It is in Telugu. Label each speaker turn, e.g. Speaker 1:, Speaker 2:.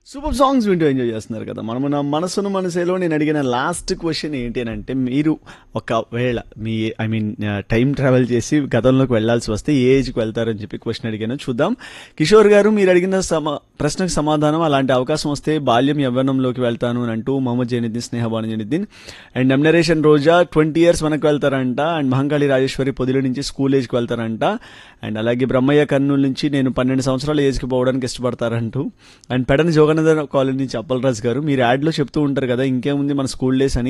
Speaker 1: సూపర్ సాంగ్స్ వింటూ ఎంజాయ్ చేస్తున్నారు కదా మనం నా మనసును మనసేలో నేను అడిగిన లాస్ట్ క్వశ్చన్ ఏంటి అని అంటే మీరు ఒకవేళ మీ ఐ మీన్ టైం ట్రావెల్ చేసి గతంలోకి వెళ్లాల్సి వస్తే ఏ ఏజ్కి వెళ్తారని చెప్పి క్వశ్చన్ అడిగాను చూద్దాం కిషోర్ గారు మీరు అడిగిన సమా ప్రశ్నకు సమాధానం అలాంటి అవకాశం వస్తే బాల్యం యవ్వనంలోకి వెళ్తాను అని అంటూ మొహమ్మద్ జైనుద్దీన్ స్నేహబాను జైనుద్దీన్ అండ్ నమ్నరేషన్ రోజా ట్వంటీ ఇయర్స్ వెనక్కి వెళ్తారంట అండ్ మహంకాళి రాజేశ్వరి పొదిలి నుంచి స్కూల్ ఏజ్కి వెళ్తారంట అండ్ అలాగే బ్రహ్మయ్య కర్నూలు నుంచి నేను పన్నెండు సంవత్సరాల ఏజ్కి పోవడానికి ఇష్టపడతారంటూ అండ్ పెడని జోగనందన్ కాలనీ నుంచి అప్పలరాజు గారు మీరు యాడ్లో చెప్తూ ఉంటారు కదా ఇంకేముంది మన స్కూల్ డేస్ అని